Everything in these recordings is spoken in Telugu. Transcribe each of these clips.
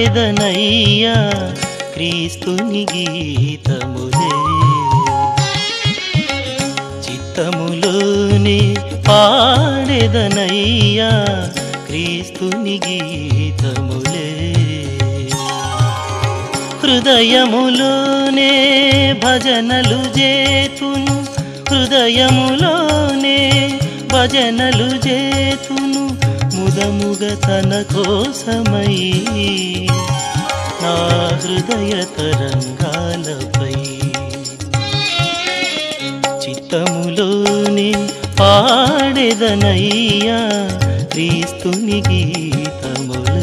పాడెదనయ్యా క్రీస్తుని గీతములే చిత్తములోనే పాడెదనయ్యా క్రీస్తుని గీతములే హృదయములోనే భజనలు చేతును హృదయములోనే భజనలు చేతును ముదముగ తన కోసమై నా హృదయ తరంగాలపై చిత్తములోనే పాడెదనయ్యా క్రీస్తుని గీతములే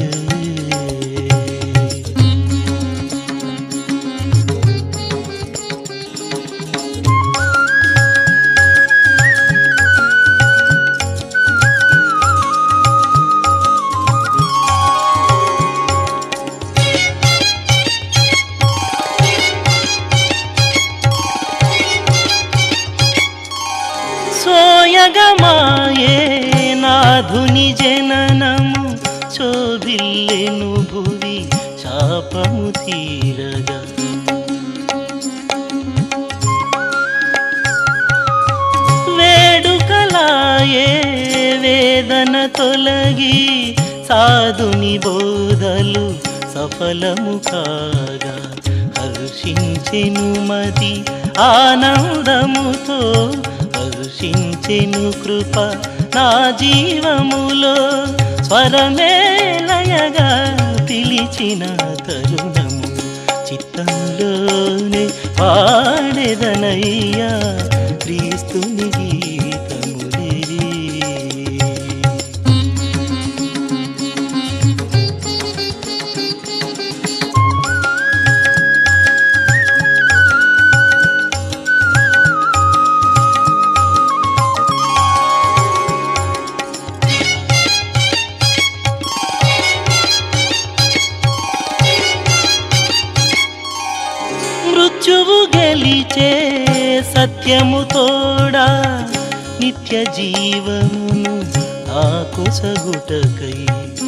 సోయగమాయే నాధుని జననము చోదిల్లెను భువి శాపము తీరగా వేడుకలాయే వేదన తొలగి సాధుని బోధలు సఫలము కాగా హర్షించెను మది ఆనందముతో హర్షించెను కృప నా జీవములో స్వరమేలయగా పిలిచిన తరుణము చిత్తంలోనే పాడెదనయ్యా క్రీస్తుని గీతములే మృత్యువు గెలిచే సత్యము తోడా నిత్య జీవమును ఆకుసగుటకై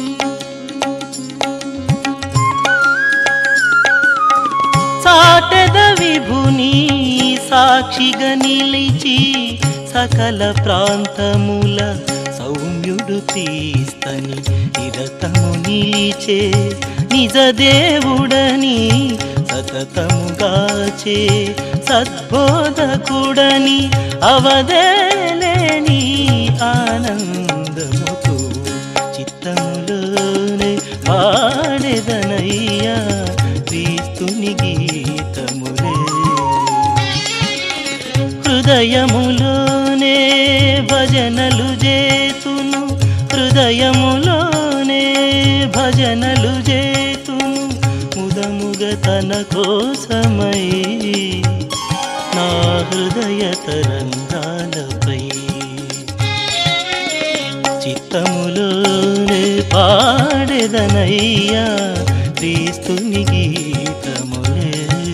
సాటద విభుని సాక్షిగా నిలిచి సకల ప్రాంతముల సౌమ్యుడు క్రీస్తని నిరతము నిలిచే నిజ దేవుడని సతతముగాచే సద్బోధకుడని అవదేలేని ఆనందముతో చిత్తములోనే పాడెదనయ్యా క్రీస్తుని గీతములే హృదయములోనే భజనలు చేతును హృదయములోనే భజనలు చేతును ముదముగ తన కోసమై నా హృదయ తరంగాలపై చిత్తములోనే పాడెదనయ్యా క్రీస్తుని గీతములే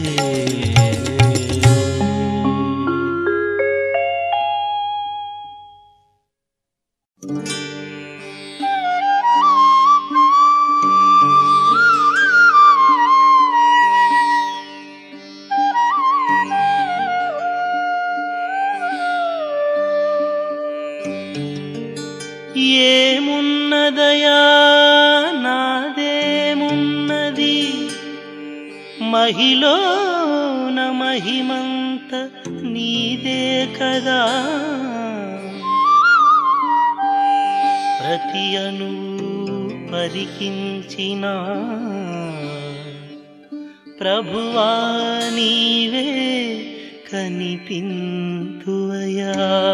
ఏమున్నదయా నాదేమున్నది మహిళన మహిమంత నీదే కదా ప్రతి అను పరికించిన ప్రభువా నీవే కనిపింతువయా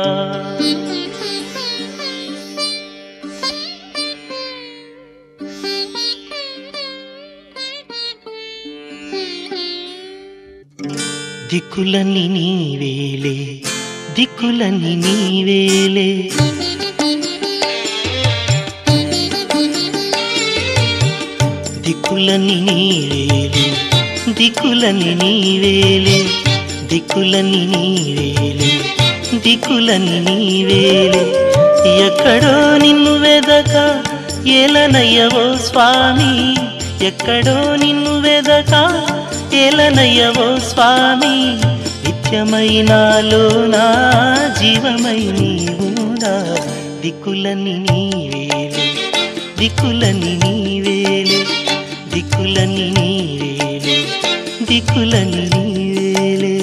దిక్కులన్నీ నీవేలే దిక్కులన్నీ నీవేలే దిక్కులన్నీ నీవేలే దిక్కులన్నీ నీవేలే దిక్కులన్నీ నీవేలే దిక్కులన్నీ నీవేలే ఎక్కడో నిన్ను వెదక ఏలనయ్యవో స్వామి ఎక్కడో నిన్ను వెదక ఏలనయ్యవో స్వామి నిత్యమైనాలో నా జీవమై నీవుడా దిక్కులన్నీ నీవేలే దిక్కులన్నీ నీవేలే దిక్కులన్నీ నీవేలే దిక్కులన్నీ నీవేలే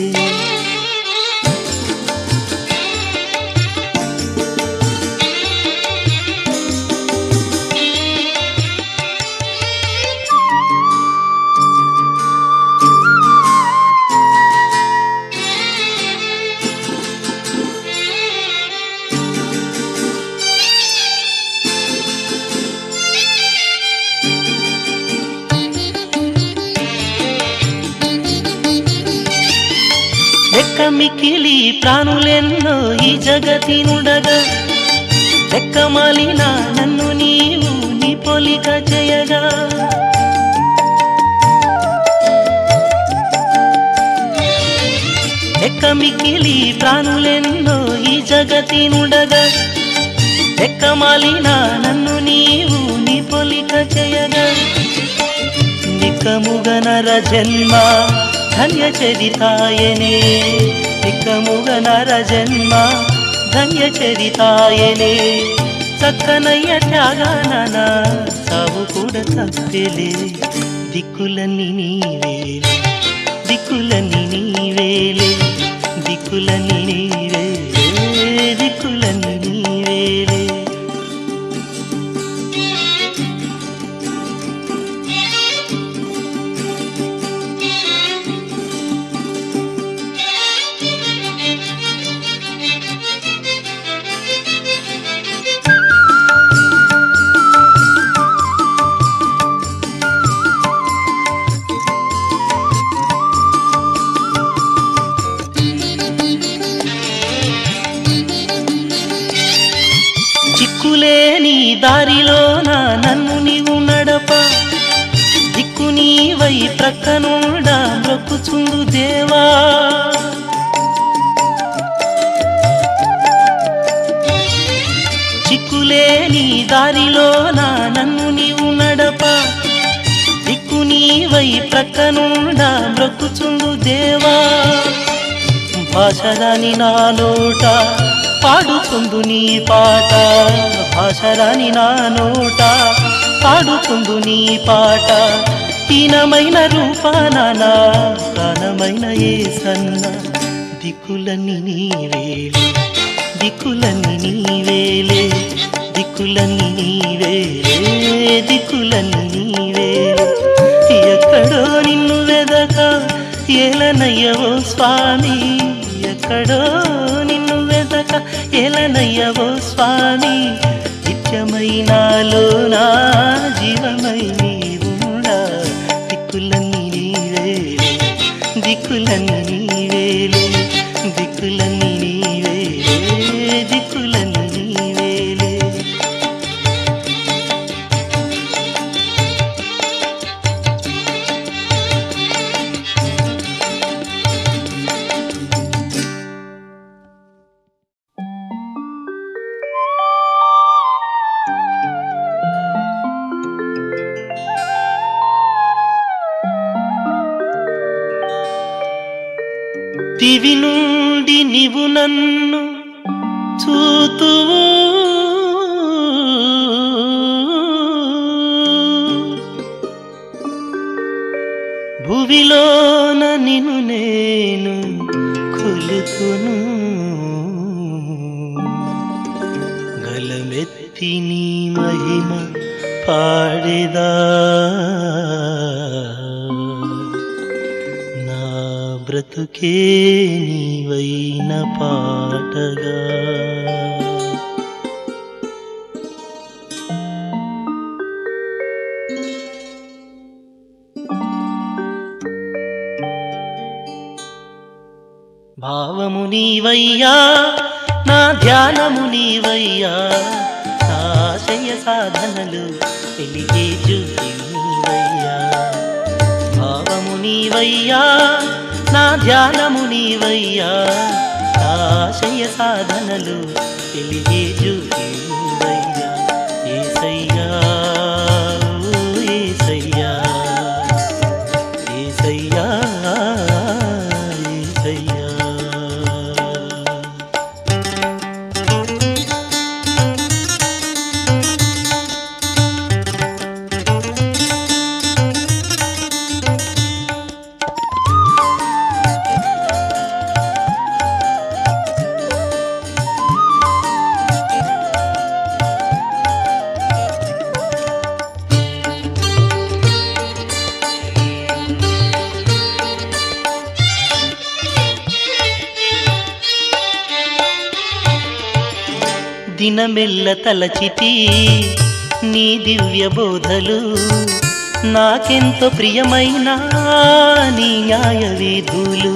లెక్క మిక్కిలి ప్రాణులెన్నో ఈ జగతినుడగా లెక్క మాలిన నన్ను నీవు నీ పొలిక చేయగా లెక్క మిక్కిలి ప్రాణులెన్నో ఈ జగతినుడగా లెక్క మాలిన నన్ను నీవు నీ పొలిక చేయగా నిక్కముగనర జన్మ ధన్య చరితాయనే నిక్కముగనర జన్మ ధన్య చరితాయనే చక్కనయ్య త్యాగాన సావు కూడా తప్పెలే దిక్కులన్నీ నీవేలే దిక్కులన్నీ నీవేలే దిక్కులన్నీ నీవేలే దిక్కులన్నీ నీవేలే చిక్కులేని దారిలోన నన్ను నీవు నడప దిక్కు నీవై ప్రక్కనుండా మొక్కుచుందు దేవా చిక్కులేని దారిలోన నన్ను నీవు నడప దిక్కు నీవై ప్రక్కనుండా మొక్కుచుందు దేవా భాషరాని నా నోట పాడుకుందు నీ పాట భాషరాని నా నోట పాడుకుందు నీ పాట హీనమైన రూపాన నా ప్రాణమైన ఏ సన్న దిక్కులన్నీ నీవేలే దిక్కులన్నీ నీవేలే దిక్కులన్నీ నీవేలే దిక్కులన్నీ నీవేలే ఎక్కడో నిన్ను వెదక ఏలనయ్యవో స్వామి ఎక్కడో నిన్ను వెదక ఏలనయ్యవో స్వామి నిత్యమైనాలో నా జీవమై నీవుండా దిక్కులన్నీ నీవేలే దిక్కులన్నీ నీవేలే దిక్కులన్నీ నీవేలే దిక్కులన్నీ నీవేలే దివి నుండి నీవు నన్ను చూతూ భువిలోన నిన్ను నేను కొలుతును గలమెత్తి నీ మహిమ పాడేదా నా బ్రతుకే నీవైన పాటగా భావము నీవయ్యా నా ధ్యానము నీవయ్యా నా ఆశయ సాధనలు వెలిగే జ్యోతి నీవయ్యా భావము నీవయ్యా నా ధ్యానము నీవయ్యా నా ఆశయ సాధనలు వెలిగే జ్యోతి నీవయ్యా ఏసయ్యా ఓ ఏసయ్యా దినమెల్ల తలచితి నీ దివ్య బోధలు నాకెంతో ప్రియమైన నీ న్యాయ విధులు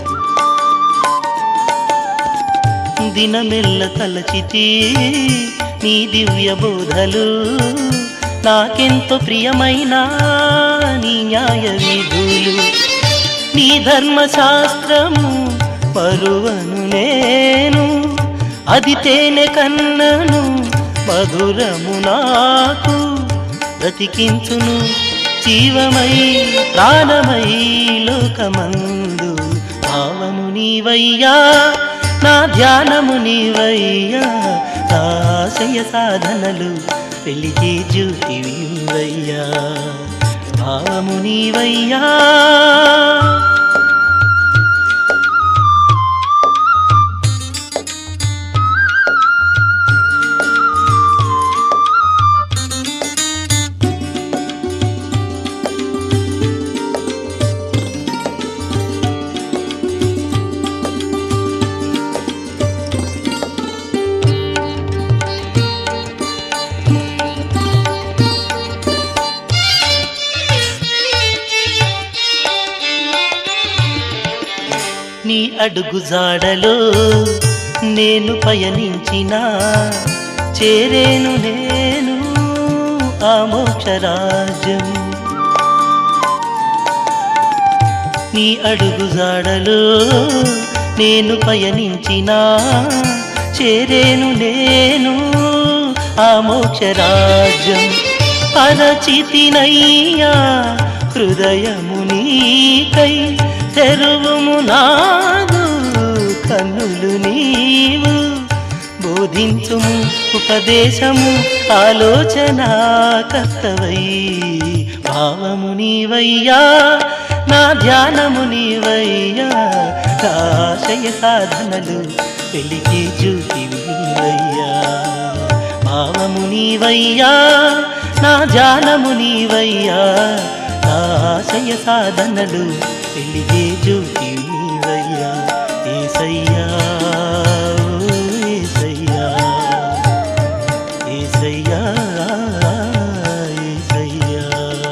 దినమెల్ల తలచితి నీ దివ్య బోధలు నాకెంతో ప్రియమైన నీ న్యాయ విధులు నీ ధర్మశాస్త్రము పరువను నేను అది తేనె కన్నను మధురము నాకు బ్రతికించును జీవమై ప్రాణమై లోకమందు భావము నీవయ్యా నా ధ్యానము నీవయ్యా ఆశయ సాధనలు వెలిగే జ్యోతివయ్యా భావము నీవయ్యా నీ అడుగు జాడలో నేను పయనించిన చేరేను నేను ఆ మోక్షరాజ్యం నీ అడుగు జాడలో నేను పయనించిన చేరేను నేను ఆ మోక్షరాజ్యం అరచితినయ్యా హృదయము నీకై తెరువుము నాదు కన్నులు నీవు బోధించుము ఉపదేశము ఆలోచన కర్తవై భావము నీవయ్యా నా ధ్యానము నీవయ్యా ఆశయ సాధనలు వెలిగి చూపివయ్యా భావము నీవయ్యా నా ధ్యానము నీవయ్యా ఆశయ సాధనలు వెలిగే జ్యోతి నీవయ్యా ఏసయ్యా ఓ ఏసయ్యా ఏసయ్యా ఏసయ్యా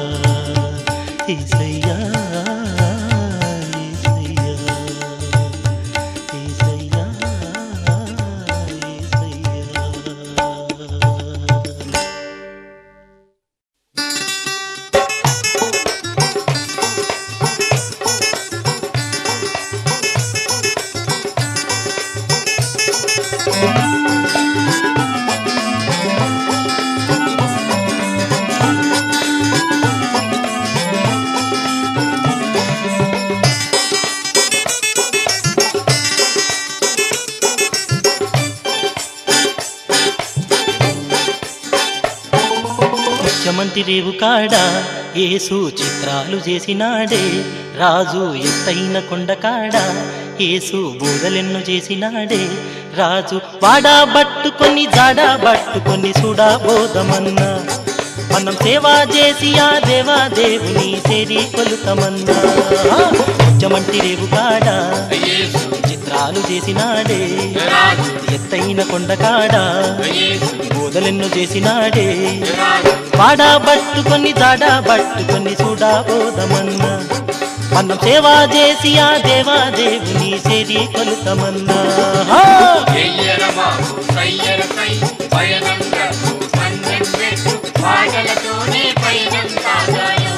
ఏసయ్యా ఏసయ్యా ఏసయ్యా ఏసయ్యా ముఖ్యమంత్రి రేవు కాడ ఏసు చిత్రాలు చేసినాడే రాజు ఎత్తైన కొండ కాడ ఏసు బోధలెన్నో చేసినాడే రాజు వాడా బట్టుకొని జాడా బట్టుకొని సుడా బోధమన్నా మనం సేవా చేసి ఆ దేవా దేవుని సేరి కొలుతమన్నా ముఖ్యమంత్రి రేవు కాడ యేసు చిత్రాలు చేసినాడే రాజు ఎత్తైన కొండ కాడ యేసు బోధలెన్నో చేసినాడే రాజు వాడా బట్టుకొని జాడా బట్టుకొని చూడా బోధమన్నా మనం సేవా చేసి ఆ దేవా దేవుని సేరి కొలుతమన్నా హా! ఎయ్యర బాబు సయ్యర సై పయనం గట్టు పందెం పెట్టు పాటలతోనే పయనం సాగాయో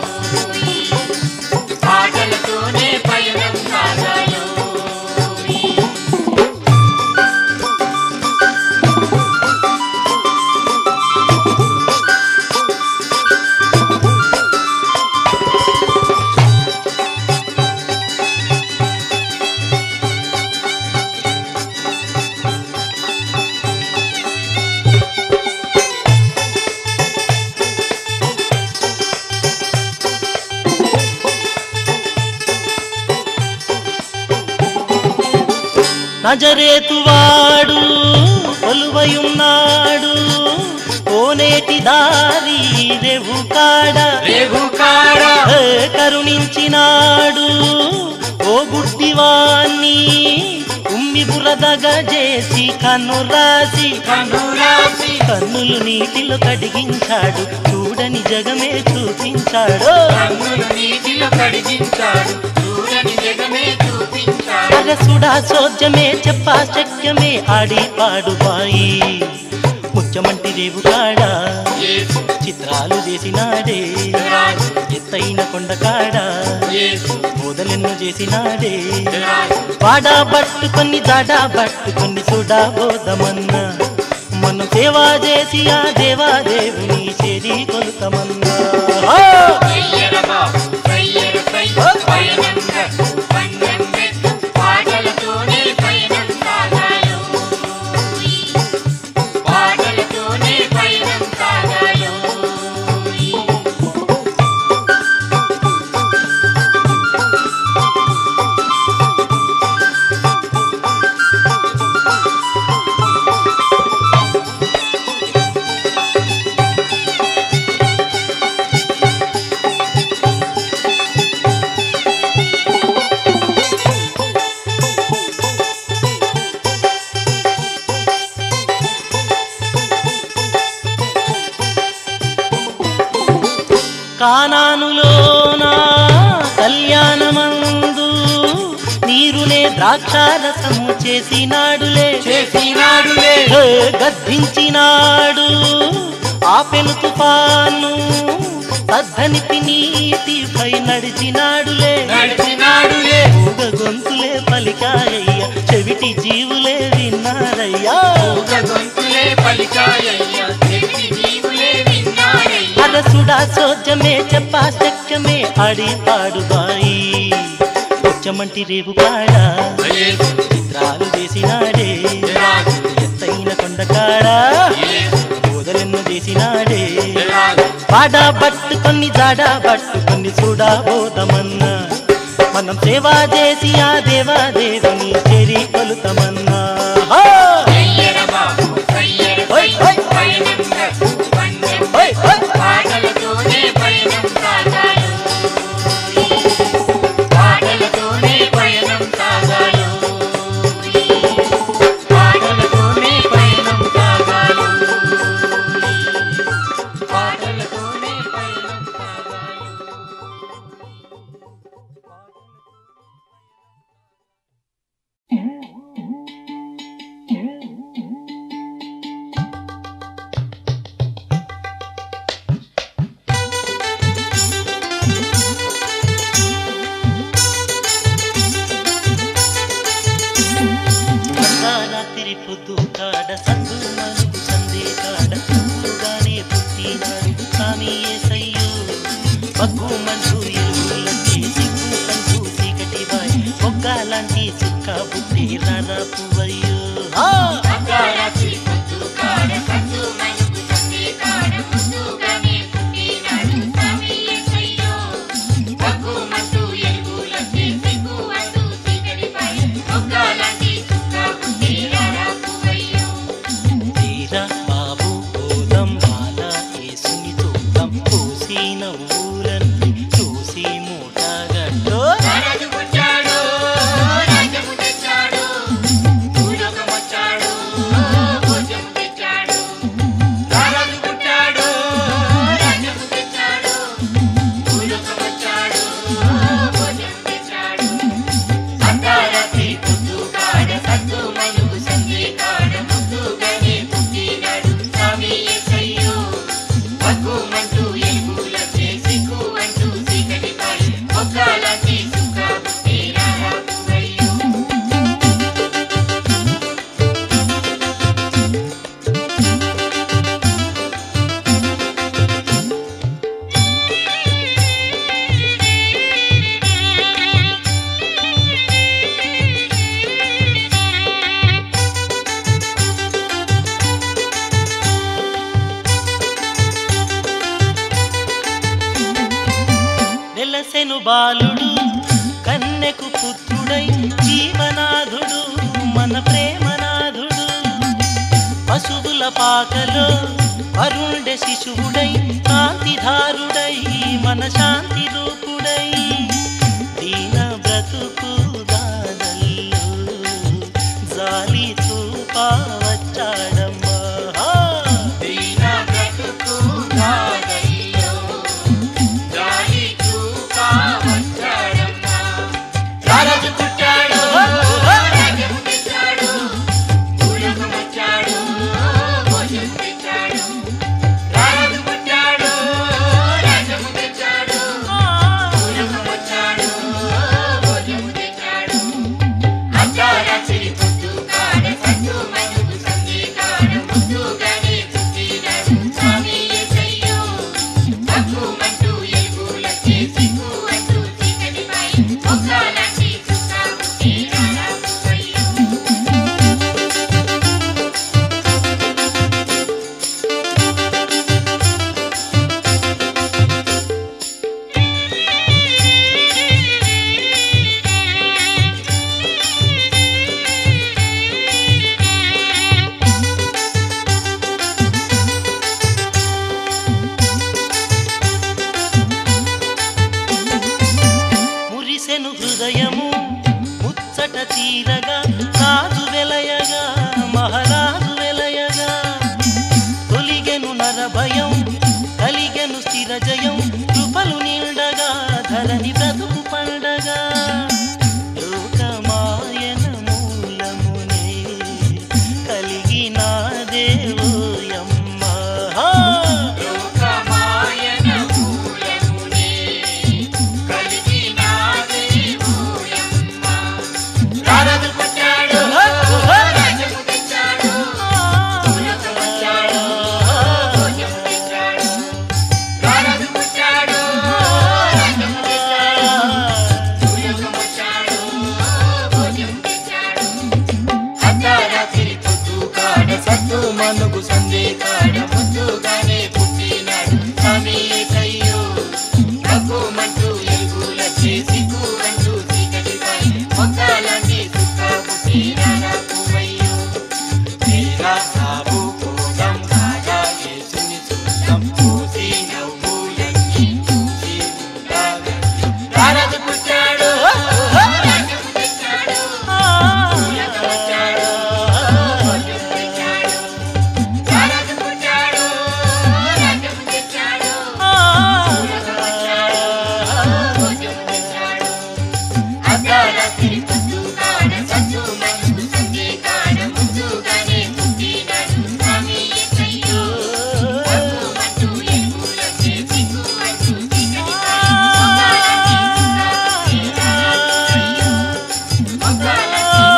పాటలతోనే పయనం సాగాయో నజరేతువాడు కొలువయున్నాడు కోనేటి దారి రేవు కాడ రేవు కాడ ఏ కరుణించినాడు ఓ గుడ్డివాణ్ణి భూమి బురదగా చేసి కన్ను రాసి కనురాసి కన్నులు నీటిలో కడిగించాడు చూడని జగమే చూపించాడు కన్నులు నీటిలో కడిగించాడు చూడని జగమే చూపించాడు అరసుడా సోద్యమే చెప్పా శక్యమే ఆడి పాడు బాయి ముచ్చమంటి రేవు కాడా యేసు చిత్రాలు చేసినాడే రాజు ఎత్తైన కొండ కాడా యేసు బోధలెన్నో చేసినాడే రాజు వాడా పట్టుకొని దాడా పట్టుకొని చూడా బోధమన్నా మనం సేవా చేసి ఆ దేవా దేవుని చేరి కొలుతమన్నా ఆ! సయ్యర బాబు సయ్యర సై పయనం గట్టు పందెం పెట్టు పాటలతోనే పయనం సాగాలో పాటలతోనే పయనం సాగాలో కానానులోనా కళ్యాణమందు నీరునే ద్రాక్షారసము చేసినాడులే చేసినాడులే హే, గద్దించినాడు ఆపెను తుఫాను సద్ధనిపి నీటిపై నడిచినాడులే నడిచినాడులే ఊగ గొంతులే పలికాయ్య చెవిటి జీవులే విన్నారయ్యా ఊగ గొంతులే పలికాయ్యా చెవిటి జీవులే విన్నారయ్యా అరసుడా సోజమే చెప్పా సత్యమే ఆడి పాడు బాయి ఉచ్చమంటి రేవు కాడా యేసు చిత్రాలు చేసినాడే రాజు ఎత్తైన కొండ కాడా యేసు బోధలెన్నో చేసినాడే రాజు పాడా పట్టుకొని జాడా పట్టుకొని చూడా బోధమన్నా మనం సేవా చేసి ఆ దేవా దేవుని చెరి కొలుతమన్నా హా! సయ్యర బాబు సయ్యర సై పయనం గట్టు పందెం పెట్టు పాటలతోనే పయనం సాగాలో పాటలతోనే పయనం సాగాలో పాటలతోనే పయనం సాగాలో పాటలతోనే పయనం సాగాలో రాత్రి పొద్దు కాడ సందు మనుకు సందే కాడ పువ్వుగానే పుట్టినాడు స్వామి ఏసయ్యో పగ్గు మంటూ ఎరువులంటే సిగ్గు కంటూ చీకటి బాయ్ మొగ్గాలాంటి చుక్క బుట్టి రారా పువ్వయ్యో ఆ! అర్ధరాత్రి పొద్దు కాడ సందు మనుకు సందే కాడ ముందుగానే పుట్టినాడు స్వామి యేసయ్యో. పగ్గుమంటూ ఎలుగులొచ్చి సిగ్గుమంటూ చీకటిపై మొగ్గలాంటి చుక్క పుట్టి రారా పువ్వయ్యో. తీరా బాబు పోదం బాల ఏసుని చూద్దాం పూసి నవ్వులన్నీ చూసి మూటగట్టో రారాజు పుట్టాడు, రాజ్యము తెచ్చాడు, భూలోకమొచ్చాడు, భోజ్యము తెచ్చాడు. రారాజు పుట్టాడు, రాజ్యము తెచ్చాడు, భూలోకమొచ్చాడు, భోజ్యము తెచ్చాడు. అర్ధరాత్రి పొద్దు కాడ సద్దు మనుగు సంధి కాడ ముందుగానే పుట్టినాడు స్వామి యేసయ్యో. పగ్గుమంటూ ఎలుగులొచ్చే సిగ్గుమంటూ చీకటిపై మొగ్గలాంటి సుఖ పుట్టి రారా పువ్వయ్యో. నెలసెను బాలుడు కన్నెకు పుత్రుడై జీవనాథుడు మన ప్రేమనాథుడు పశువుల పాకలో అరుండె శిశువుడై కాంతిధారుడై మన శాంతి రూపుడై దీన బ్రతుకు దానల్లో అలసట తీరగా రాజు వెలయగా మహారాజు వెలయగా తొలిగెను నరభయం కలిగెను స్థిర జయం కృపలు నిండగా ధరణి బ్రతుకు పండగా లోకమాయన మూలమునే కలిగిన దేవోయమ్మ లోకమాయన మూలమునే కలిగిన దేవుయమ్మ. రారాజు పుట్టాడు, రాజ్యము తెచ్చాడు, భూలోకం వచ్చాడు, భోజనం తెచ్చాడు. రారాజు పుట్టాడు, రాజ్యము తెచ్చాడు, భూలోకం వచ్చాడు, భోజనం తెచ్చాడు. అర్ధరాత్రి పొద్దు కాడ సత్తు మనుగు సందే కాడ ముందుగానే పుట్టినాడు స్వామి యేసయ్యో తక్కువమంటూ ఎలుగుల చేసి కూరంటూ చీకటిపై మొక్కలన్నీ సుక్క పుట్టినాడా పువ్వయ్యో తీరా సాబు కోదం కాగా యేసుని చూద్దాం చూసి నవ్వులన్నీ చూసి ఉండాలి. రారాజు పుట్టాడు రాజ్యం తెచ్చాడు భూలోకం వచ్చాడు భోజనం తెచ్చాడు రారాజు పుట్టాడు రాజ్యం తెచ్చాడు భూలోకం వచ్చాడు భోజనం తెచ్చాడు అర్ధరాత్రి పొద్దు కాడ సత్తు మనసు సందే కాడ ముందుగానే పుట్టినాడు స్వామి యేసయ్యో తక్కువమంటూ ఎలుగుల చేసి కూరంటూ చీకటిపై మొక్కలన్నీ సుక్క పుట్టినాడా పువ్వయ్యో.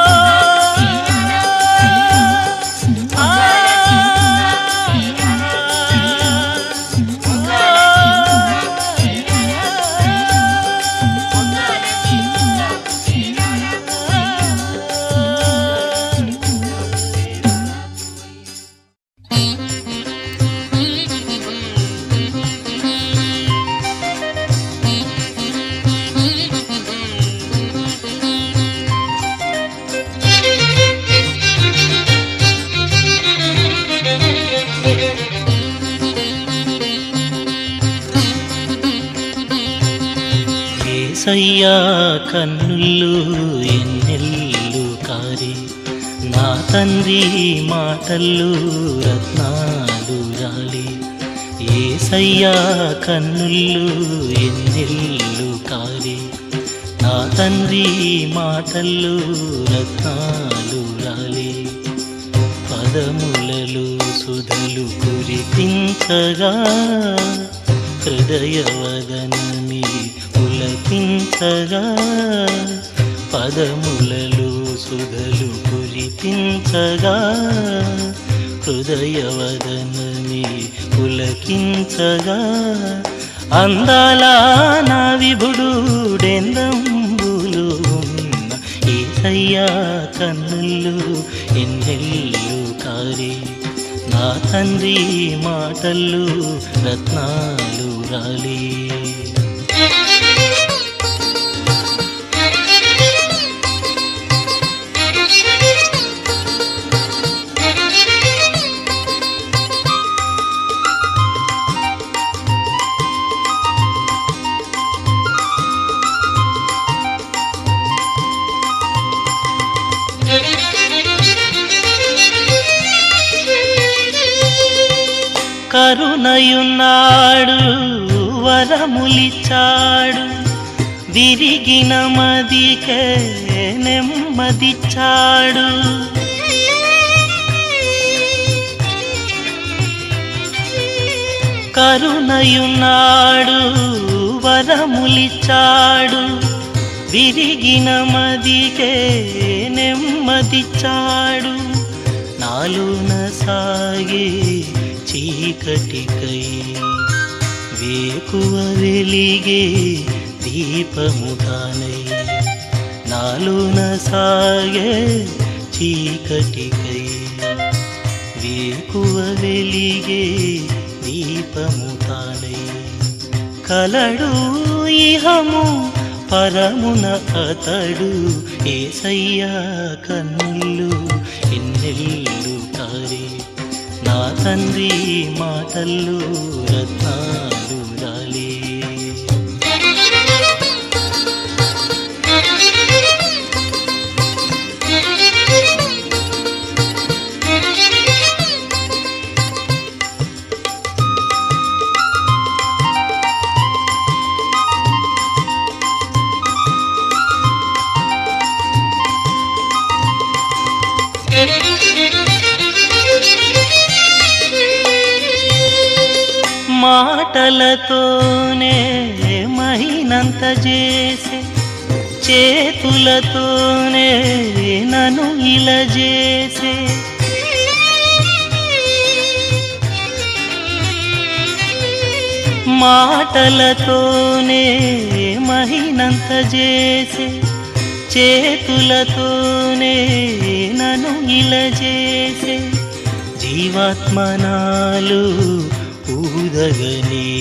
ఏసయ్యా కన్నుళ్ళు ఎన్నెల్లు కారి నా తండ్రి మాటల్లో రత్నాలు రాలి ఏసయ్యా కన్నుళ్ళు ఎన్నెల్లు కారి నా తండ్రి మాటల్లో రత్నాలు రాలి పదములలో సుధలు కురిపించగా హృదయవదనమి పులకించగా పదములలో సుధలు కురిపించగా హృదయవదనమి పులకించగా అందాల నా విభుడుడెందంబులు ఉన్న ఏసయ్యా కన్నులు ఎన్నెల్లు కారి నా తండ్రి మాటలు రత్నాలు రాలి కరుణయున్నాడు వరములిచ్చాడు విరిగిన మదికే నెమ్మదిచ్చాడు కరుణయున్నాడు వరములిచ్చాడు విరిగిన మదికే నెమ్మదిచ్చాడు నాలున సాగే చీకటికై వేకువ వెలిగే దీపముగానై నాలున సాగే చీకటికై వేకువ వెలిగే దీపముగానై కలడు ఇహము పరమున అతడు ఏసయ్యా కన్నులు ఎన్నెల్లు కారి నా తండ్రి మాటల్లో రత్నాలు రాలి మాటలతోనే మహినంత చేసే చేతులతోనే నన్ను ఇలా చేసే మాటలతోనే మహినంత చేసే చేతులతోనే నన్ను ఇలా చేసే జీవాత్మనాలు ఊదగనే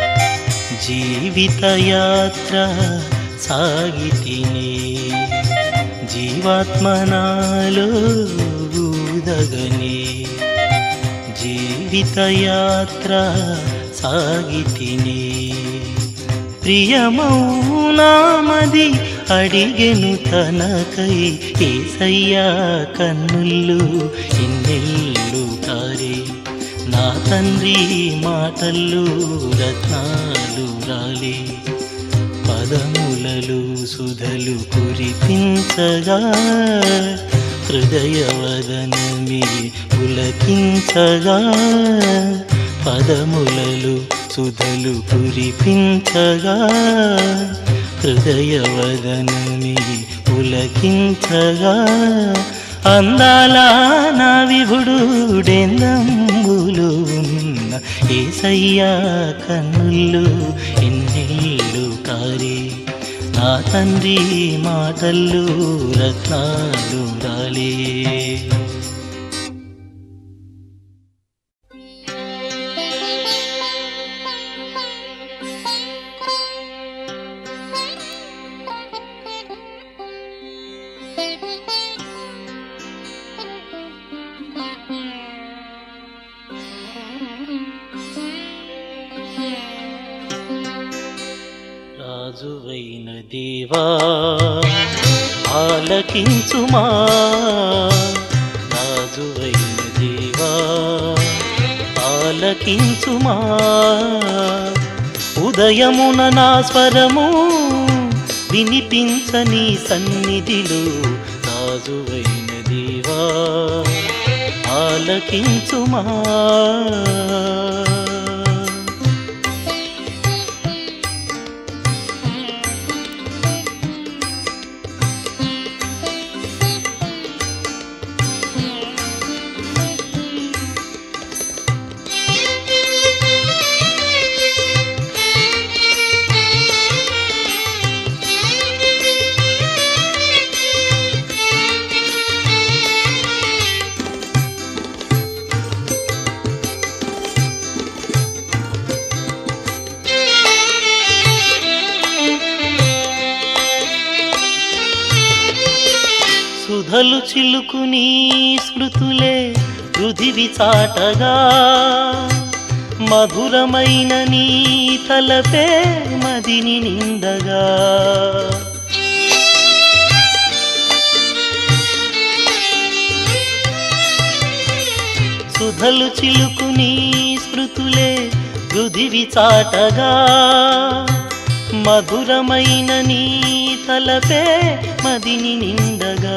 జీవితయాత్ర సాగితిని జీవాత్మనాలు ఊదగనే జీవితయాత్ర సాగితిని ప్రియమౌనామది అడిగెను తనకై ఏసయ్యా కన్నుళ్ళు ఇన్నెల్లు కారే నా తండ్రి మాటల్లో రత్నాలు రాలే పదములలు సుధలు కురిపించగా హృదయవదనమి పులకించగా పదములలు సుధలు కురిపించగా హృదయవదనమి పులకించగా అందాల నా విభుడుడెందంబులు ఉన్న ఏసయ్యా కన్నుళ్ళు ఎన్నెళ్ళు కారే నా తండ్రి మాటల్లో రత్నాలు రాలే రాజువైన దేవా ఆలకించుమా రాజువైన దేవా ఆలకించుమా ఉదయమున నా స్వరము వినిపించని సన్నిధిలో రాజువైన దేవా ఆలకించుమా సుధలు చిలుకు నీ స్మృతులే పృథివి చాటగా మధురమైన నీ తలపే మదిని నిండగా సుధలు చిలుకు నీ స్మృతులే పృథివి చాటగా మధురమైన నీ తలపే మదిని నిండగా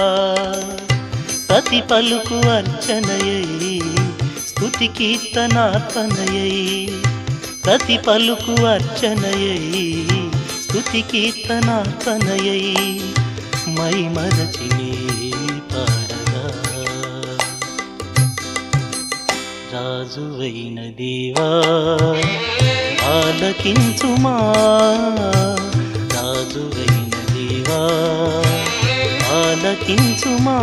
ప్రతి పలుకు అర్చనయై స్తుతి కీర్తనార్పణయై ప్రతి పలుకు అర్చనయై స్తుతి కీర్తనార్పణయై మై మరచి నీ పాడగా రాజువైన దేవా ఆలకించుమా రాజువైన దేవా ఆలకించుమా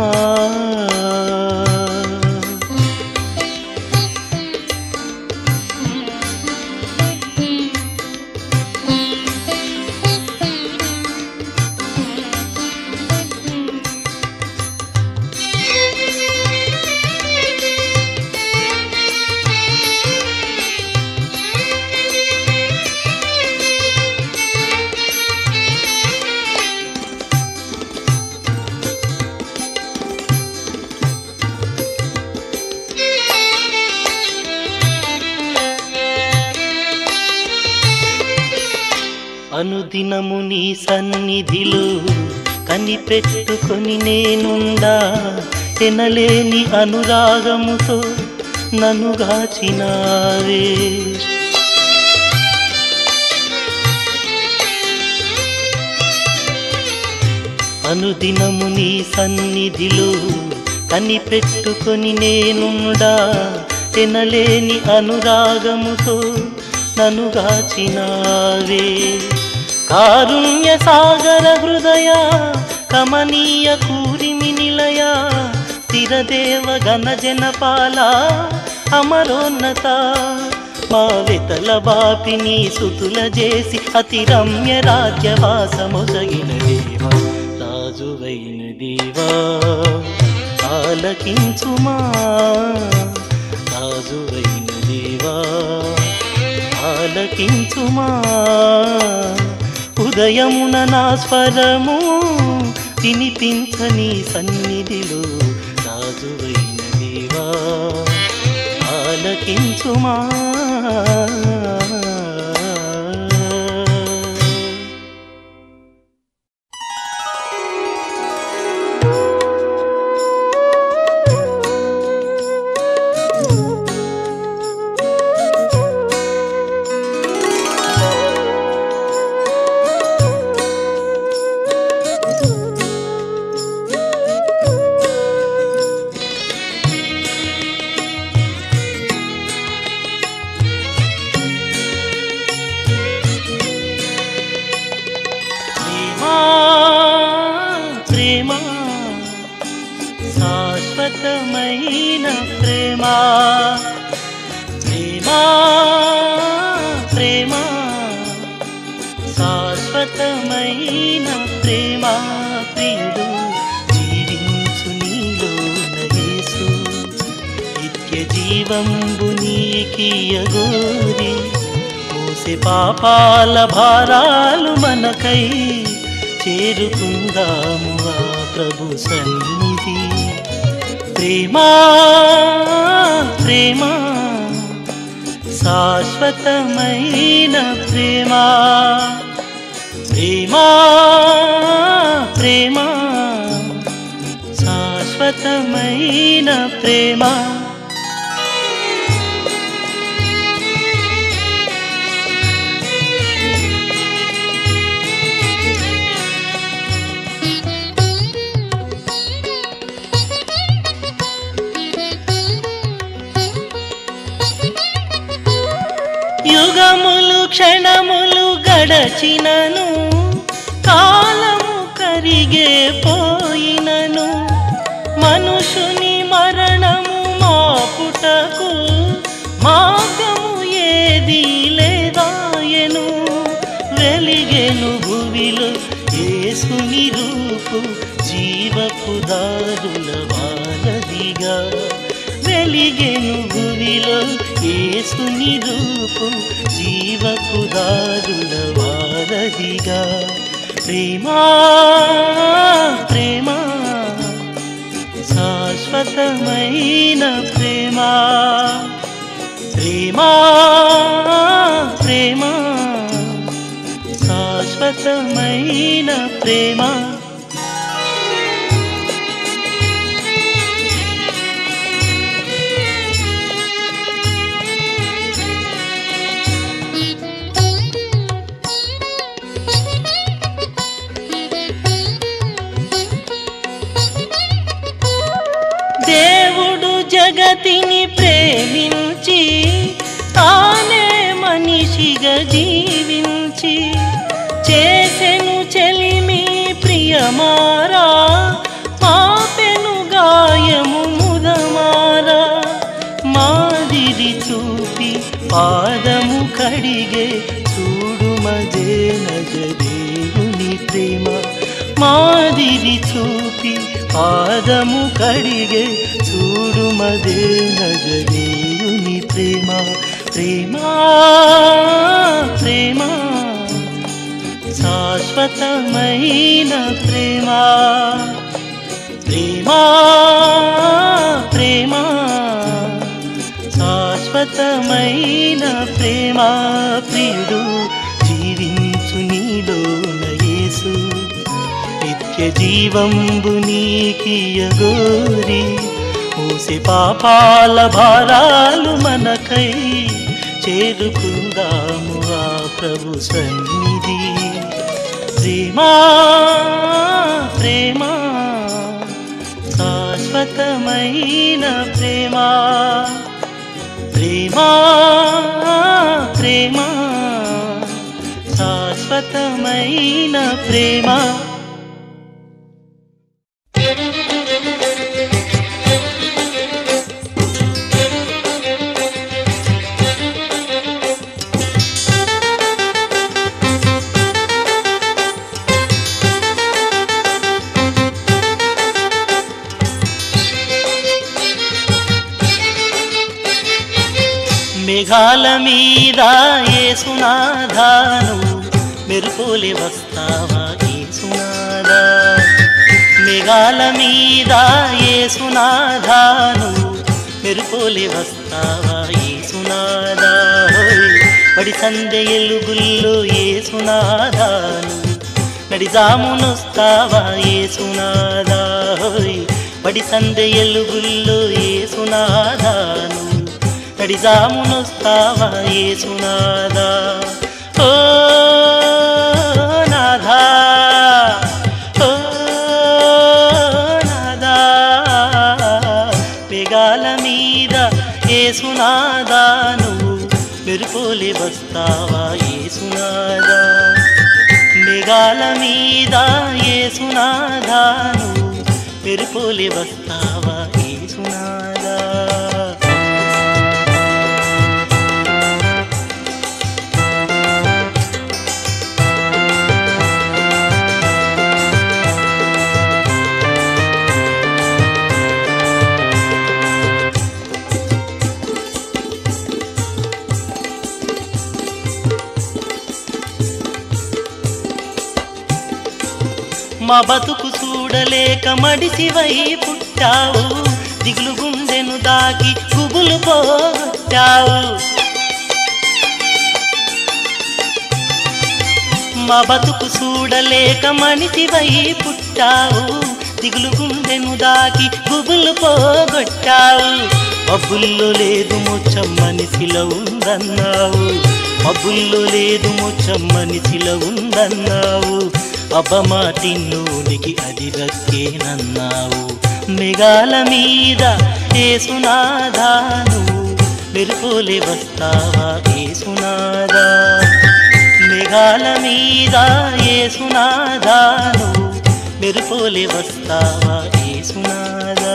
అనుదినము నీ సన్నిధిలో కనిపెట్టుకొని నేనుండా ఎనలేని అనురాగముతో నన్ను గాచినావే అనుదినము నీ సన్నిధిలో కనిపెట్టుకొని నేనుండా ఎనలేని అనురాగముతో నన్ను గాచినావే కారుణ్య సాగర హృదయ కమనీయ కూరిమి నిలయ స్థిరదేవ గణ జనపాల అమరోన్నత మా వితల బాపిని సుతుల చేసి అతి రమ్య రాజ్యవాసమొసగిన దేవా రాజువైన దేవా ఆలకించుమా రాజువైన దేవా ఆలకించుమా ఉదయమున నా స్వరము వినిపించని సన్నిధిలో రాజువైన దేవా ఆలకించుమా ప్రేమా ప్రేమ శాశ్వతమైన ప్రేమ ప్రేమా ప్రేమ శాశ్వతమైన ప్రేమ ప్రియుడు జీవించు నీలోన యేసు నిత్య జీవంబు నీకియగోరి మోసే పాపాల భారాలు మనకై చేరుకుందాము ఆ ప్రభు సన్నిధి ప్రేమా ప్రేమ శాశ్వతమైన ప్రేమ ప్రేమా ప్రేమ శాశ్వతమైన ప్రేమ యుగములు క్షణములు గడచినను కాలము కరిగే పోయినను మనుషుని మరణము మాపుటకు మార్గము ఏది లేదాయను వెలిగెను భువిలో ఏసుని రూపు జీవపు దారుల వారధిగా వెలిగెను భువిలో ఏసుని రూపు జీవపు దారుల వారధిగా ప్రేమా ప్రేమ శాశ్వతమైన ప్రేమ ప్రేమా ప్రేమ శాశ్వతమైన ప్రేమ దేవుడు జగతిని ప్రేమించి తానే మనిషిగా జీవించి చేసెను చెలిమి ప్రియమారా పాపెను గాయము ముదమారా మాదిరి చూపి పాదము కడిగే చూడు మదే నజదేవుని ప్రేమ మాదిరి చూపి పాదము కడిగే చూడు మదే నజదేయుని ప్రేమ ప్రేమ ప్రేమ శాశ్వతమైన ప్రేమ ప్రేమ ప్రేమ శాశ్వతమైన ప్రేమ ప్రియుడు జీవించు నీలోన యేసు నిత్య జీవంబు నీకియగోరి మూసి పాపాల భారాలు మనకై చేరుకుందాము ఆ ప్రభు సన్నిధి ప్రేమ ప్రేమ శాశ్వతమైన ప్రేమ ప్రేమ ప్రేమ శాశ్వతమైన ప్రేమ మేఘాల మీద ఏసునాధాను మెరుపులి వస్తావా ఏసునాదా మేఘాల మీద ఏసునాధాను మెరుపులి వస్తావా ఏసునాదా హోయ్. పడి సందె ఎలుగుల్లో ఏసునాదాను నడిజామునొస్తావా ఏసునాదా హోయ్. పడి సందె ఎలుగుల్లో ఏసునాదాను నడిజామునొస్తావా ఏసునాదా ఓ నాథా ఓ నాదా పెగాల మీద ఏసునాదా నువ్వు మెరుపులి వస్తావా ఏసునాదా మేఘాల మీద ఏసునాదా నువ్వు మెరుపులి వస్తావా ఏసునాదా మా బతుకు చూడలేక మడిసివై పుట్టావు దిగులు గుండెను దాకి గుబులు పోగొట్టావు మా బతుకు చూడలేక మనిషివై పుట్టావు దిగులు గుండెను దాకి గుబులు పోగొట్టావు మబ్బుల్లో లేదు ముచ్చం మనిషిలో ఉందన్నావు మబ్బుల్లో లేదు ముచ్చం మనిషిలో ఉందన్నావు అబ్బమాటిన్నోనికి అది దక్కేనన్నావు మెగాల మీద ఏసునాదాను మెరుపులే వస్తావా ఏసునాదా మేఘాల మీద ఏసునాదాను మెరుపులే వస్తావా ఏసునాదా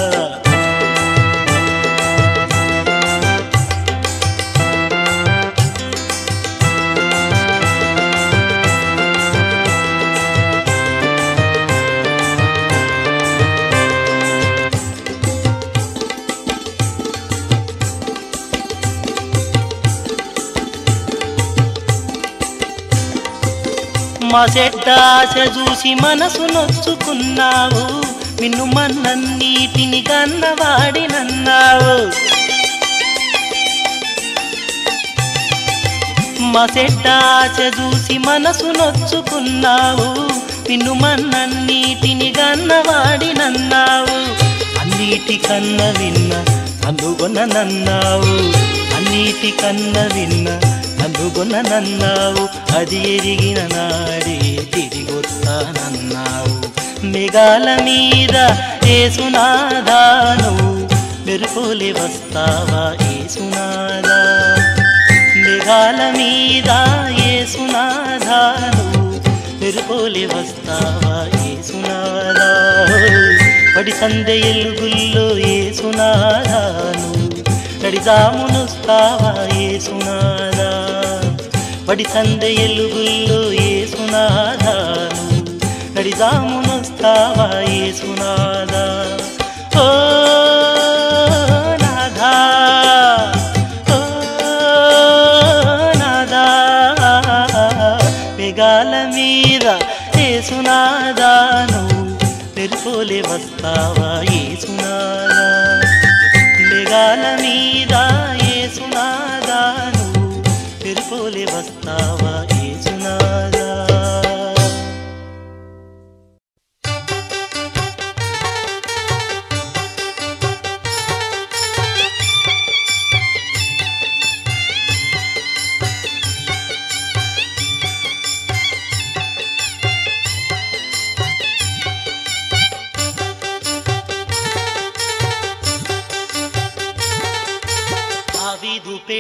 మా చెడ్డ ఆశ చూసి మనసు నొచ్చుకున్నావు నిన్ను మన్నన్నీటిని కన్నవాడినన్నావు మా చెడ్డ ఆశ చూసి మనసు నొచ్చుకున్నావు నిన్ను మన్నన్నీటిని కన్నవాడినన్నావు అన్నిటికన్న విన్న అందుగొననన్నావు అన్నిటికన్న విన్న అందుగొననన్నావు అది ఎరిగిన నాడే తిరిగొస్తానన్నావు మెగాల మీద ఏసునాదాను మెరుపులే వస్తావా ఏసునాదా మెగాల మీద ఏసునాదాను మెరుపులే వస్తావా ఏసునాదా పడి సందె ఎలుగుల్లో ఏసునాదాను నడిజామునొస్తావా ఏసునాదా పడి సందె ఎలుగుల్లో ఏసునాదాను నడిజామునొస్తావా ఏసునాదా ఓ నాథా ఓ నాదా పెగాల మీద ఏసునాదాను మెరుపులే వస్తావా ఏసునాదా మెగాల మీద ఏసునాదాను మెరుపులే వస్తావా ఏసునాదా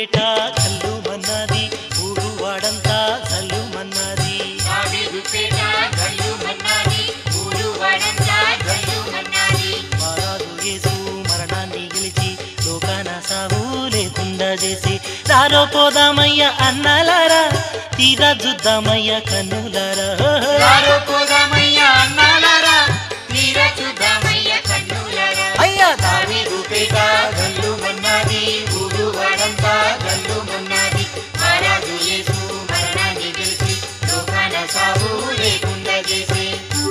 పేట కల్లు మన్నది ఊరు వాడంతా కల్లు మన్నది దావీదుపేట గల్లు మన్నాది ఊరు వాడంతా గల్లు మన్నాది మారాదు యేసు మరణాన్ని గెలిచి లోకాన సాగు లేకుండా చేసి రారో పోదామయ్య అన్నలారా తీరా చూద్దామయ్య కన్నులారా రారో పోదామయ్యా అన్నాలారా తీర చూద్దామయ్య కన్నులారా అయ్యా దావీదుపేట గల్లు మన్నాది ఊరు వాడంతా గల్లు మన్నాది మహారాజు యేసు మరణాన్ని గెలిచి లోకాన సాగు లేకుండా చేసి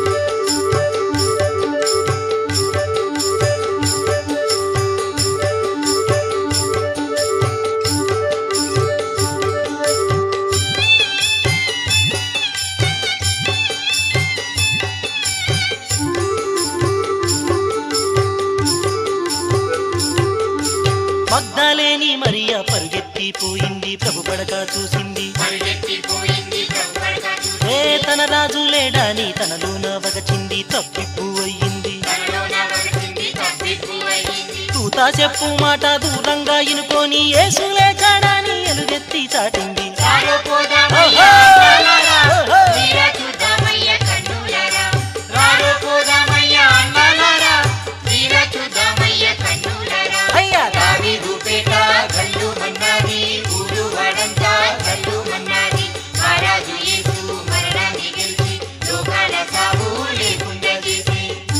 మగ్ధలేని మరియా పరుగెత్తిపోయింది ప్రభు పడక చూసింది పరిగెత్తిపోయింది ప్రభుపడక చూసి ఏ తన రాజు లేడాని తనలోన వగచింది తప్పిప్పు అయ్యింది తనలోన వరచింది తప్పిప్పు అయ్యింది తూతా చెప్పు మాట దూరంగా ఇనుకొని యేసు లేచాడని ఎలుగెత్తి చాటింది రారో పోదామయ్యా అన్నాలారా తీర చూద్దామయ్య కన్నులారా రారో పోదామయ్యా అన్నాలారా తీర చూద్దామయ్య కన్నులారా అయ్యా దావీదుపేట గల్లు మన్నాది ఊరు వాడంతా గల్లు మన్నాది మహారాజు యేసు మరణాన్ని గెలిచి లోకాల సాగు లేకుండా చేసి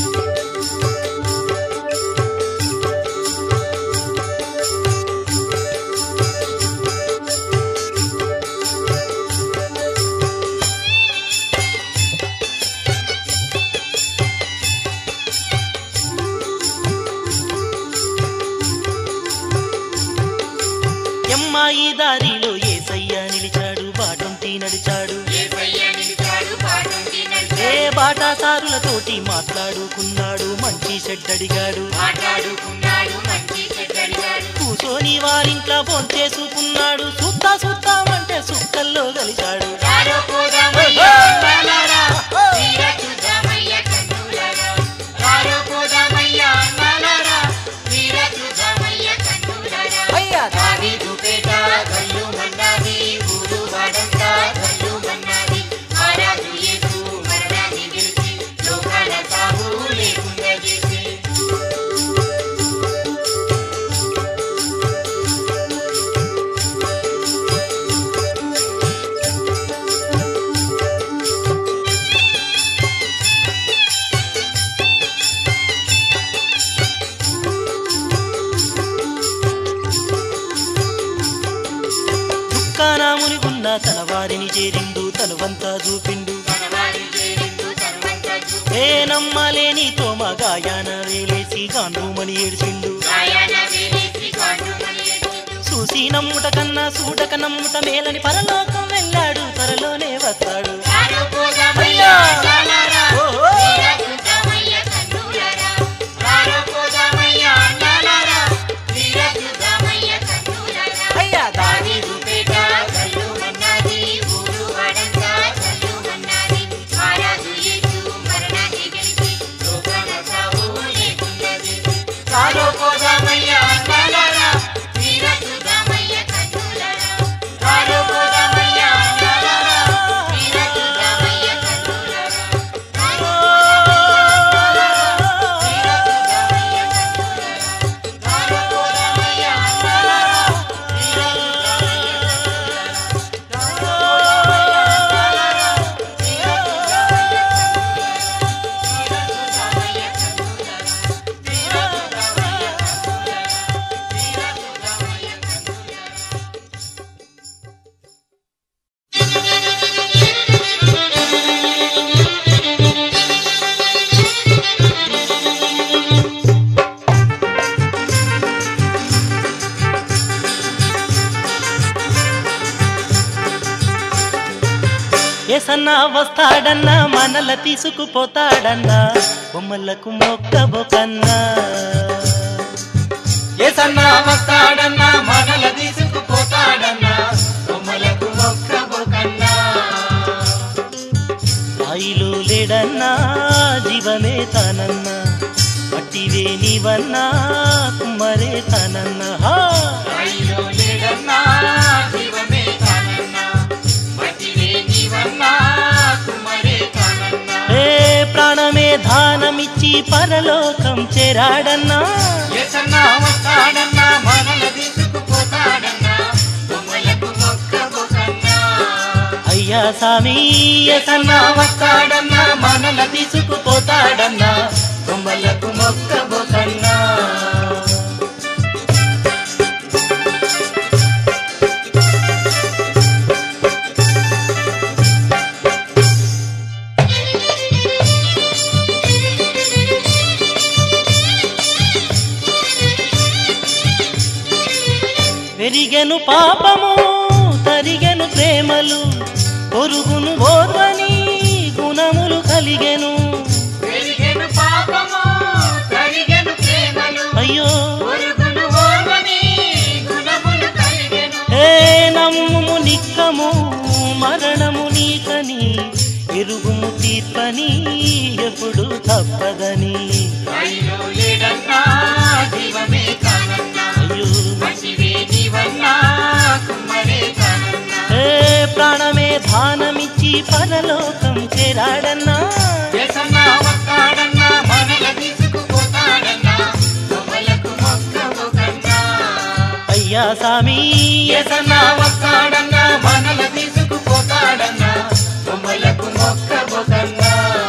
ఎమ్మాయి దారిలో ఏసయ్య నిలిచాడు బాటంతి నడిచాడు యేసయ్య నిలిచాడు పాటుంటి ఏ నడిచాడు బాటాసారులతోటి మాట్లాడుకున్నాడు మంచి చెడ్డడిగాడు మాట్లాడుకున్నాడు మంచి చెడ్డడిగాడు కూసోని వారింట్లో ఫోన్ చేసుకున్నాడు సుత్తా సుత్తామంటే సుక్కల్లో కలిశాడు రారో పోదామయ్యా అన్నాలారా తీర చూద్దామయ్య కన్నులారా రారో పోదామయ్యా అన్నాలారా తీర చూద్దామయ్య కన్నులారా అయ్యా దావీదుపేట గల్లు మన్నాది ఊరు వాడంతా గల్లు మన్నాది మహారాజు యేసు మరణాన్ని గెలిచి లోకాల సాగు లేకుండా చేసి దుఃఖానాముని ఉన్న తన వారిని చేరిండు తనువంతా చూపిండు తనవారి చేరిందు తనవంతా చూపు ఏ నమ్మలేని తోమ గాయాన వేలేసి గాంధూమని ఏడ్చిండు గాయాన వేలేసి కాండుమని ఎత్తిండు. చూసి నమ్ముట కన్నా చూడక నమ్ముట మేలని పరలోకం వెళ్ళాడు త్వరలోనే వస్తాడు రారో పోదామయ్యా అన్నాలారా ఓహో. తీర చూద్దామయ్య కన్నులారా రారో పోదామయ్యా అన్నాలారా తీర చూద్దామయ్య కన్నులారా అయ్యా దావీదుపేట గల్లు మన్నాది ఊరు వాడంతా గల్లు మన్నాది మహారాజు యేసు మరణాన్ని గెలిచి లోకాల సాగు లేకుండా చేసి రారో పోదామయ్యా అన్నాలారా తీర చూద్దామయ్య కన్నులారా రారో పోదామయ్యా అన్నాలారా తీర చూద్దామయ్య కన్నులారా రారో ఎసన్నా వస్తాడన్నా మనల తీసుకుపోతాడన్నా బొమ్మలకు మొక్కబోకన్నా ఏసన్నా వస్తాడన్నా మనల తీసుకుపోతాడన్నా బొమ్మలకు మొక్కబోకన్నా రాయిలో లేడన్నా జీవమే తానన్నా మట్టి నీవన్నా కుమ్మరే తనన్నా హా! రాయిలో లేడన్నా జీవమే తానన్నా మట్టివే నీవన్నా కుమ్మరే తానన్నా ఏ ప్రాణమే దానమిచ్చి పరలోకం చేరాడన్నా ఎసన్నా వస్తాడన్నా మనల తీసుకుపోతాడన్నా బొమ్మలకు మొక్కబోకన్నా అయ్యా సామి ఎసన్నా వస్తాడన్నా మనల తీసుకుపోతాడన్నా బొమ్మలకు మొక్కబోకన్నా పెరిగెను పాపము తరిగెను ప్రేమలు పొరుగును ఓర్వని గుణములు కలిగెను పెరిగెను పాపము కరిగెను ప్రేమలు అయ్యో పొరుగును ఓర్వని గుణములు కలిగెను ఏ నమ్ముము నిక్కము మరణము నీకని ఎరుగుము తీర్పని ఎప్పుడు తప్పదని రాయిలో లేడన్నా జీవమే తానన్నా అయ్యో మట్టివే నీవన్నా కుమ్మరే తానన్నా ఏ ప్రాణమే దానమిచ్చి పరలోకం చేరాడన్నా ఎసన్నా వస్తాడన్నా మనల తీసుకుపోతాడన్నా బొమ్మలకు మొక్కబోకన్నా అయ్యా సామి ఎసన్నా వస్తాడన్నా మనల తీసుకుపోతాడన్నా బొమ్మలకు మొక్కబోకన్నా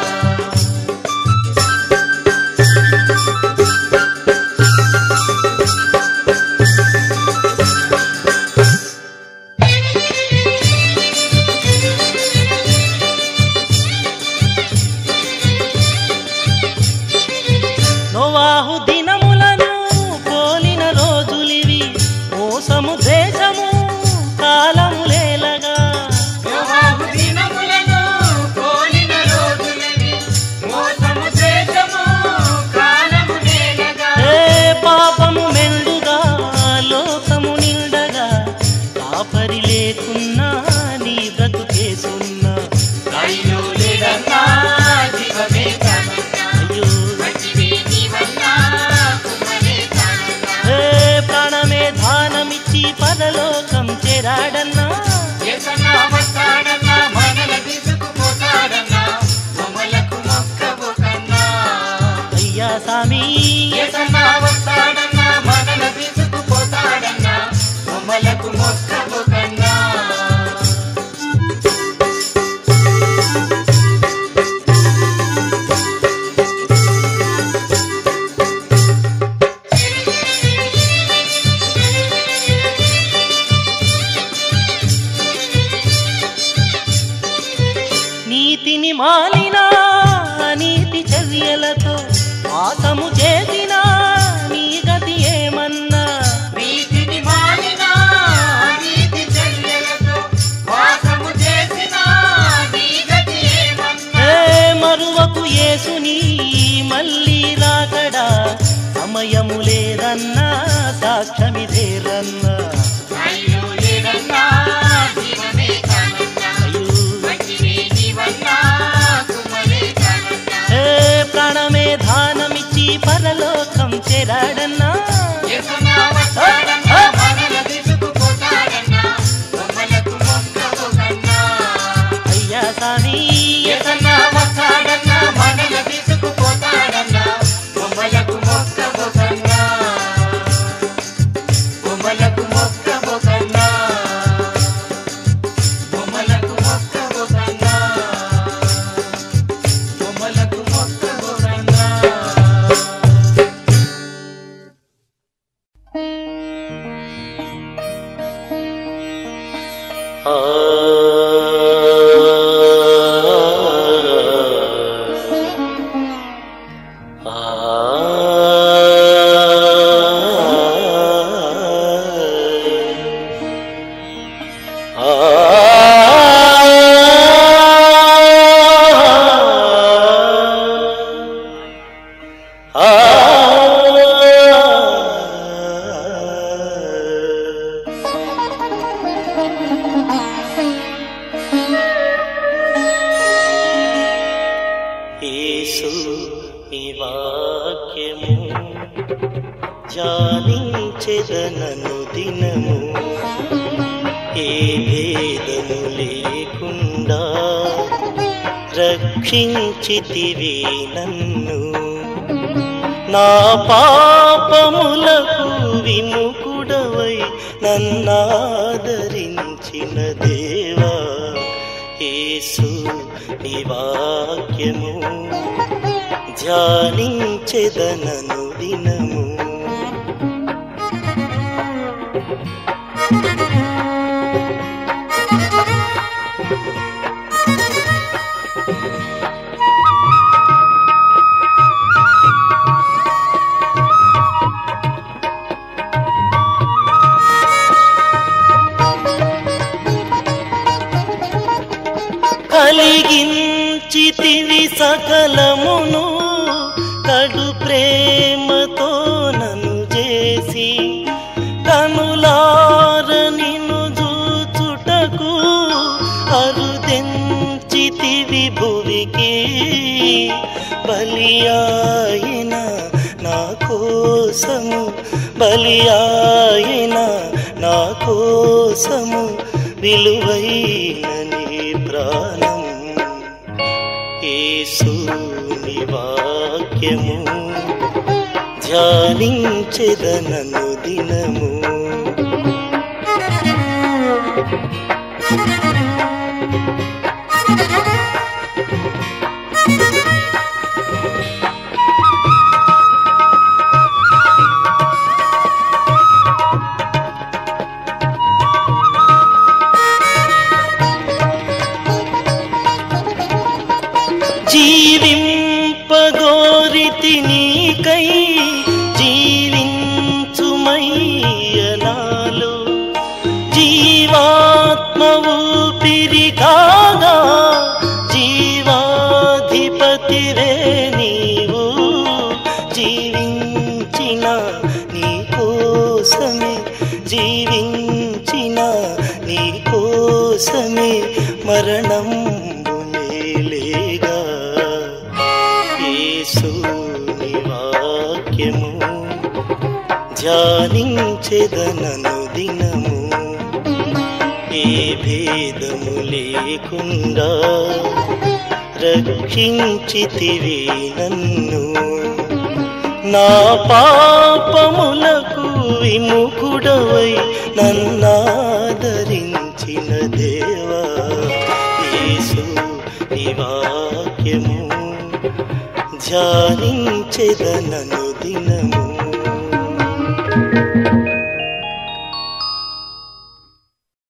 నోవాహు దినములను పోలిన రోజులివి మోసము ద్వేషము కాలములేలగా యెహోవా దినములను పోలిన రోజులవి మోసము ద్వేషము కాలము నేలగా ఏ పాపము మెండుగా లోకము నిండగా కాపరి లేకున్నా నీ బ్రతుకేసున్నా రాయిలో లేడన్నా జీవమే తానన్నా అయ్యో మట్టివే నీవన్నా కుమ్మరే తానన్నా ఏ ప్రాణమే దానమిచ్చి పరలోకం చేరాడన్నా ఎసన్నా వస్తాడన్నా మనల తీసుకుపోతాడన్నా బొమ్మలకు మొక్కబోకన్నా అయ్యా సామి ఎసన్నా వస్తాడన్నా మనల తీసుకుపోతాడన్నా బొమ్మలకు మొక్కబోకన్నా నీతిని మాలిన నీతి చర్యలతో మోసము చేసిన నీ గతి ఏమన్నా నీతిని మాలిన నీతి చర్యలతో వాసము చేసిన నీ గతి ఏమన్నా ఏ మరువకు యేసుని మళ్ళీ రాకడా సమయము లేదన్నా సాక్ష్యమిదేరన్నా రాయిలో లేడన్నా జీవమే తానన్నా అయ్యో మట్టివే నీవన్నా కుమ్మరే తానన్నా ఏ ప్రాణమే దానమిచ్చి పర వాక్యము ధ్యానించెదనను దినము ఏ భేదము లేకుండా రక్షించితివి నన్ను నా పాపములకు విముకుడవై నన్నాదరించిన దేవా యేసు నీ వాక్యము ధ్యానించెదనను దినము కలిగించితివి సకలమును కడు ప్రేమతో నన్ను చేసి కనులార నిన్ను చూచుటకు అరుదెంచితివి భువికి బలియాయిన నా కోసము బలియాయిన నా కోసము విలువైన నీ ప్రాణం యేసుని వాక్యము ధ్యానించెదనను దినము జీవింపగోరితి నీకై జీవించుమయ్యనాలు జీవాత్మ ఊపిరి కాగా జీవాధిపతివే నీవు జీవించిన నీ కోసమే జీవించిన నీ కోసమే మరణం లేగా యేసుని వాక్యము ధ్యానించెదనను దినము ఏ భేదము లేకుండా రక్షించితివి నన్ను నా పాపములకు విముకుడవై నన్నాదరించిన దేవా యేసు నీ వాక్యము ధ్యానించెదనను దినము